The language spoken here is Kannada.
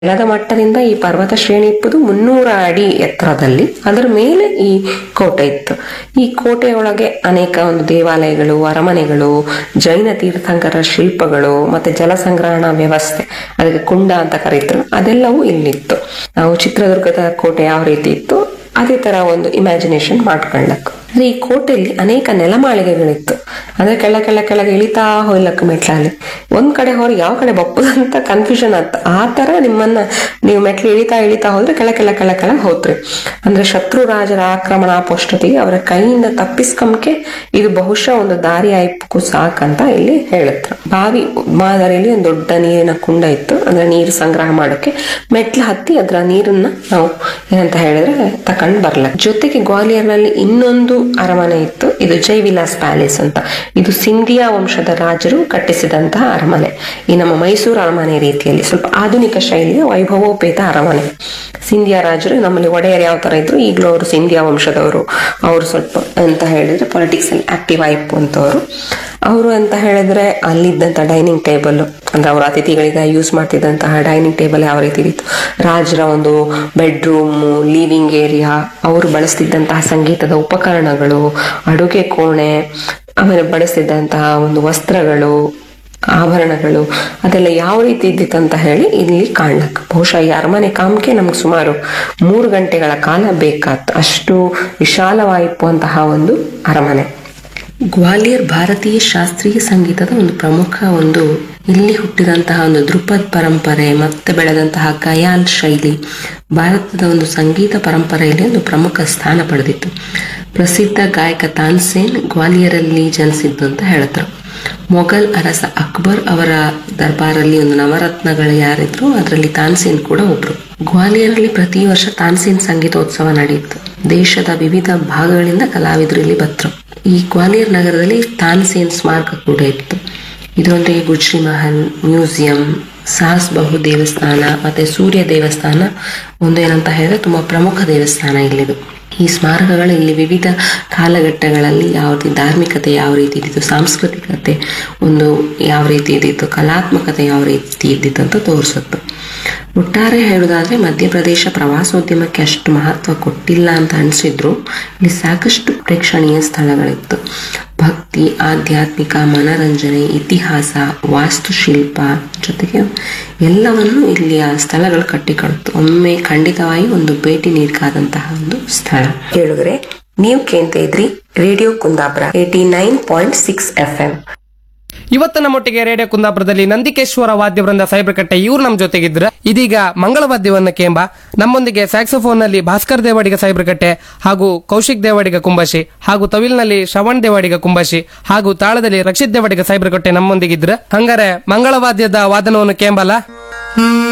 ನೆಲದ ಮಟ್ಟದಿಂದ ಈ ಪರ್ವತ ಶ್ರೇಣಿ ಇಪ್ಪದು ಮುನ್ನೂರ ಅಡಿ ಎತ್ತರದಲ್ಲಿ ಅದರ ಮೇಲೆ ಈ ಕೋಟೆ ಇತ್ತು ಈ ಕೋಟೆಯೊಳಗೆ ಅನೇಕ ಒಂದು ದೇವಾಲಯಗಳು ಅರಮನೆಗಳು ಜೈನ ತೀರ್ಥಂಕರ ಶಿಲ್ಪಗಳು ಮತ್ತೆ ಜಲ ಸಂಗ್ರಹಣಾ ವ್ಯವಸ್ಥೆ ಅದಕ್ಕೆ ಕುಂಡ ಅಂತ ಕರೀತಾರೆ ಅದೆಲ್ಲವೂ ಇಲ್ಲಿತ್ತು ನಾವು ಚಿತ್ರದುರ್ಗದ ಕೋಟೆ ಯಾವ ರೀತಿ ಇತ್ತು ಅದೇ ತರ ಒಂದು ಇಮ್ಯಾಜಿನೇಷನ್ ಮಾಡ್ಕೊಳ್ಳಕ್ ಅಂದ್ರೆ ಈ ಕೋಟೆಯಲ್ಲಿ ಅನೇಕ ನೆಲಮಾಳಿಗೆಗಳಿತ್ತು ಅಂದ್ರೆ ಕೆಳ ಕೆಳ ಕೆಳಗೆ ಇಳಿತಾ ಹೋಗ್ಲಕ್ಕ ಮೆಟ್ಲಲ್ಲಿ ಒಂದ್ ಕಡೆ ಹೋಗಿ ಯಾವ ಕಡೆ ಬಪ್ಪದಂತ ಕನ್ಫ್ಯೂಷನ್ ಆತ ಆ ತರ ನಿಮ್ಮನ್ನ ನೀವು ಮೆಟ್ಲು ಇಳಿತಾ ಇಳಿತಾ ಹೋದ್ರೆ ಕೆಳ ಕೆಳ ಕೆಳ ಕೆಳ ಹೋದ್ರಿ ಅಂದ್ರೆ ಶತ್ರು ರಾಜರ ಆಕ್ರಮಣ ಪೋಷ್ಟೊತ್ತಿಗೆ ಅವರ ಕೈಯಿಂದ ತಪ್ಪಿಸ್ಕೊಂಬಕ್ಕೆ ಇದು ಬಹುಶಃ ಒಂದು ದಾರಿ ಆಯ್ಪಕ್ಕೂ ಸಾಕಂತ ಇಲ್ಲಿ ಹೇಳುತ್ತೆ ಬಾವಿ ಮಾದರಿಯಲ್ಲಿ ಒಂದು ದೊಡ್ಡ ನೀರಿನ ಕುಂಡ ಇತ್ತು ಅಂದ್ರೆ ನೀರು ಸಂಗ್ರಹ ಮಾಡೋಕೆ ಮೆಟ್ಲು ಹತ್ತಿ ಅದರ ನೀರನ್ನ ನಾವು ಏನಂತ ಹೇಳಿದ್ರೆ ತಕೊಂಡ್ ಬರ್ಲ ಜೊತೆಗೆ ಗ್ವಾಲಿಯರ್ನಲ್ಲಿ ಇನ್ನೊಂದು ಅರಮನೆ ಇತ್ತು ಇದು ಜೈವಿಲಾಸ್ ಪ್ಯಾಲೇಸ್ ಅಂತ ಇದು ಸಿಂಧಿಯಾ ವಂಶದ ರಾಜರು ಕಟ್ಟಿಸಿದಂತಹ ಅರಮನೆ ಈ ನಮ್ಮ ಮೈಸೂರು ಅರಮನೆ ರೀತಿಯಲ್ಲಿ ಸ್ವಲ್ಪ ಆಧುನಿಕ ಶೈಲಿಯ ವೈಭವೋಪೇತ ಅರಮನೆ ಸಿಂಧಿಯಾ ರಾಜರು ನಮ್ಮಲ್ಲಿ ಒಡೆಯರ್ ಯಾವ ತರ ಇದ್ರು ಈಗಲೂ ಅವರು ಸಿಂಧಿಯಾ ವಂಶದವರು ಅವರು ಸ್ವಲ್ಪ ಅಂತ ಹೇಳಿದ್ರೆ ಪೊಲಿಟಿಕ್ಸ್ ಅಲ್ಲಿ ಆಕ್ಟಿವ್ ಆಯ್ತು ಅಂತವರು ಅವರು ಅಂತ ಹೇಳಿದ್ರೆ ಅಲ್ಲಿದ್ದಂತ ಡೈನಿಂಗ್ ಟೇಬಲ್ ಅಂದ್ರೆ ಅವರ ಅತಿಥಿಗಳಿಗೆ ಯೂಸ್ ಮಾಡ್ತಿದ್ದಂತಹ ಡೈನಿಂಗ್ ಟೇಬಲ್ ಯಾವ ರೀತಿ ಇತ್ತು ರಾಜರ ಒಂದು ಬೆಡ್ರೂಮ್ ಲಿವಿಂಗ್ ಏರಿಯಾ ಅವರು ಬಳಸ್ತಿದ್ದಂತಹ ಸಂಗೀತದ ಉಪಕರಣಗಳು ಅಡುಗೆ ಕೋಣೆ ಆಮೇಲೆ ಬಳಸ್ತಿದ್ದಂತಹ ಒಂದು ವಸ್ತ್ರಗಳು ಆಭರಣಗಳು ಅದೆಲ್ಲ ಯಾವ ರೀತಿ ಇದ್ದಿತ್ತು ಅಂತ ಹೇಳಿ ಇಲ್ಲಿ ಕಾಣ್ಲಕ್ ಬಹುಶಃ ಈ ಅರಮನೆ ಕಾಮಕ್ಕೆ ನಮ್ಗೆ ಸುಮಾರು ಮೂರು ಗಂಟೆಗಳ ಕಾಲ ಬೇಕಾತ್ ಅಷ್ಟು ವಿಶಾಲವಾಯಿಪ್ಪುವಂತಹ ಒಂದು ಅರಮನೆ ಗ್ವಾಲಿಯರ್ ಭಾರತೀಯ ಶಾಸ್ತ್ರೀಯ ಸಂಗೀತದ ಒಂದು ಪ್ರಮುಖ ಒಂದು ಇಲ್ಲಿ ಹುಟ್ಟಿದಂತಹ ಒಂದು ಧ್ರುಪದ್ ಪರಂಪರೆ ಮತ್ತೆ ಬೆಳೆದಂತಹ ಗಯಾಲ್ ಶೈಲಿ ಭಾರತದ ಒಂದು ಸಂಗೀತ ಪರಂಪರೆಯಲ್ಲಿ ಒಂದು ಪ್ರಮುಖ ಸ್ಥಾನ ಪಡೆದಿತ್ತು ಪ್ರಸಿದ್ಧ ಗಾಯಕ ತಾನ್ಸೇನ್ ಗ್ವಾಲಿಯರಲ್ಲಿ ಜನಿಸಿದ್ದು ಅಂತ ಹೇಳ್ತಾರೆ ಮೊಘಲ್ ಅರಸ ಅಕ್ಬರ್ ಅವರ ದರ್ಬಾರಲ್ಲಿ ಒಂದು ನವರತ್ನಗಳು ಯಾರಿದ್ರು ಅದರಲ್ಲಿ ತಾನ್ಸೇನ್ ಕೂಡ ಒಬ್ರು ಗ್ವಾಲಿಯರಲ್ಲಿ ಪ್ರತಿ ವರ್ಷ ತಾನ್ಸೇನ್ ಸಂಗೀತೋತ್ಸವ ನಡೆಯಿತು ದೇಶದ ವಿವಿಧ ಭಾಗಗಳಿಂದ ಕಲಾವಿದರು ಇಲ್ಲಿ ಬತ್ರು ಈ ಗ್ವಾಲಿಯರ್ ನಗರದಲ್ಲಿ ತಾನ್ಸೇನ್ ಸ್ಮಾರಕ ಕೂಡ ಇತ್ತು ಇದರೊಂದಿಗೆ ಗುಜ್ರಿ ಮಹಲ್ ಮ್ಯೂಸಿಯಂ ಸಾಸ್ ಬಹು ದೇವಸ್ಥಾನ ಮತ್ತೆ ಸೂರ್ಯ ದೇವಸ್ಥಾನ ಒಂದು ಏನಂತ ಹೇಳಿದ್ರೆ ತುಂಬಾ ಪ್ರಮುಖ ದೇವಸ್ಥಾನ ಇಲ್ಲಿದು ಈ ಸ್ಮಾರಕಗಳು ಇಲ್ಲಿ ವಿವಿಧ ಕಾಲಘಟ್ಟಗಳಲ್ಲಿ ಯಾವ ರೀತಿ ಧಾರ್ಮಿಕತೆ ಯಾವ ರೀತಿ ಇದ್ದಿತ್ತು ಸಾಂಸ್ಕೃತಿಕತೆ ಒಂದು ಯಾವ ರೀತಿ ಇದ್ದಿತ್ತು ಕಲಾತ್ಮಕತೆ ಯಾವ ರೀತಿ ಇದ್ದಿತ್ತು ಅಂತ ತೋರಿಸುತ್ತೆ ಒಟ್ಟಾರೆ ಹೇಳುವುದಾದ್ರೆ ಮಧ್ಯಪ್ರದೇಶ ಪ್ರವಾಸೋದ್ಯಮಕ್ಕೆ ಅಷ್ಟು ಮಹತ್ವ ಕೊಟ್ಟಿಲ್ಲ ಅಂತ ಅನಿಸಿದ್ರು ಇಲ್ಲಿ ಸಾಕಷ್ಟು ಪ್ರೇಕ್ಷಣೀಯ ಸ್ಥಳಗಳಿತ್ತು ಭಕ್ತಿ ಆಧ್ಯಾತ್ಮಿಕ ಮನರಂಜನೆ ಇತಿಹಾಸ ವಾಸ್ತುಶಿಲ್ಪ ಜೊತೆಗೆ ಎಲ್ಲವನ್ನು ಇಲ್ಲಿಯ ಸ್ಥಳಗಳು ಕಟ್ಟಿಕೊಡುತ್ತೆ ಒಮ್ಮೆ ಖಂಡಿತವಾಗಿ ಒಂದು ಭೇಟಿ ನೀಡಕಾದಂತಹ ಒಂದು ಸ್ಥಳ ಕೇಳಿದ್ರೆ ನೀವು ಕೇಳ್ತಾ ಇದ್ರಿ radio Kundapura eighty nine point six F M ಇವತ್ತು ನಮ್ಮೊಟ್ಟಿಗೆ ರೇಡಿಯೋ ಕುಂದಾಪುರದಲ್ಲಿ ನಂದಿಕೇಶ್ವರ ವಾದ್ಯವೃಂದ ಸೈಬ್ರಕಟ್ಟೆ ಇವ್ರು ನಮ್ಮ ಜೊತೆಗಿದ್ರ ಇದೀಗ ಮಂಗಳವಾದ್ಯವನ್ನ ಕೇಂಬ ನಮ್ಮೊಂದಿಗೆ ಸ್ಯಾಕ್ಸೋಫೋನ್ ನಲ್ಲಿ ಭಾಸ್ಕರ್ ದೇವಾಡಿಗ ಸೈಬ್ರಕಟ್ಟೆ ಹಾಗೂ ಕೌಶಿಕ್ ದೇವಾಡಿಗ ಕುಂಬಶಿ ಹಾಗೂ ತವಿಲ್ನಲ್ಲಿ ಶ್ರವಣ್ ದೇವಾಡಿಗ ಕುಂಬಶಿ ಹಾಗೂ ತಾಳದಲ್ಲಿ ರಕ್ಷಿತ್ ದೇವಾಡಿಗ ಸೈಬ್ರಕಟ್ಟೆ ನಮ್ಮೊಂದಿಗಿದ್ರ ಹಂಗಾರೆ ಮಂಗಳವಾದ್ಯದ ವಾದನವನ್ನು ಕೇಂಬಲ್ಲ